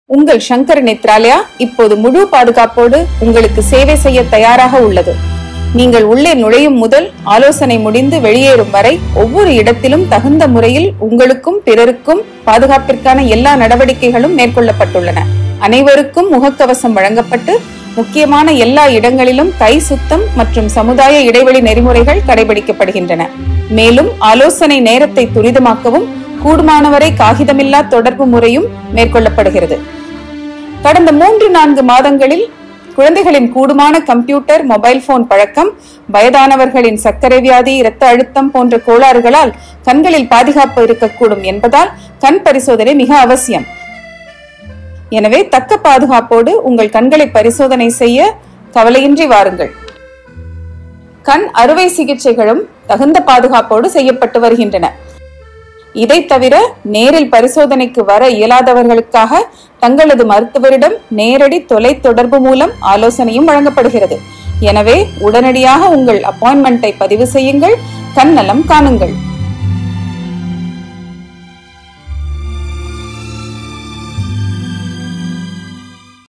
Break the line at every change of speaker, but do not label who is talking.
உங்கள் சங்கர் நேத்ராலயா இப்போது முழு பாதுகாப்போடு உங்களுக்கு சேவை செய்ய தயாராக உள்ளது நீங்கள் உள்ளே நுழையும் முதல் ஆலோசனை முடிந்து வெளியேறும் வரை ஒவ்வொரு இடத்திலும் தகுந்த முறையில் உங்களுக்கும் பிறருக்கும் பாதுகாப்பிற்கான எல்லா நடவடிக்கைகளும் மேற்கொள்ளப்பட்டுள்ளன அனைவருக்கும் முகக்கவசம் வழங்கப்பட்டு முக்கியமான எல்லா இடங்களிலும் கை சுத்தம் மற்றும் சமுதாய இடைவெளி நெறிமுறைகள் கடைபிடிக்கப்படுகின்றன மேலும் ஆலோசனை நேரத்தை துரிதமாக்கவும் கூடுமானவரை காகிதமில்லா தொடர்பு முறையும் மேற்கொள்ளப்படுகிறது கடந்த மூன்று நான்கு மாதங்களில் குழந்தைகளின் கூடுமான கம்ப்யூட்டர் மொபைல் போன் பழக்கம் வயதானவர்களின் சர்க்கரை வியாதி இரத்த அழுத்தம் போன்ற கோளாறுகளால் கண்களில் பாதுகாப்பு இருக்கக்கூடும் என்பதால் கண் பரிசோதனை மிக அவசியம் எனவே தக்க பாதுகாப்போடு உங்கள் கண்களை பரிசோதனை செய்ய கவலையின்றி வாருங்கள் கண் அறுவை சிகிச்சைகளும் தகுந்த பாதுகாப்போடு செய்யப்பட்டு வருகின்றன இதை தவிர நேரில் பரிசோதனைக்கு வர இயலாதவர்களுக்காக தங்களது மருத்துவரிடம் நேரடி தொலை தொடர்பு மூலம் ஆலோசனையும் வழங்கப்படுகிறது எனவே உடனடியாக உங்கள் அப்பாயின்மெண்ட்டை பதிவு செய்யுங்கள் கண் நலம் காணுங்கள்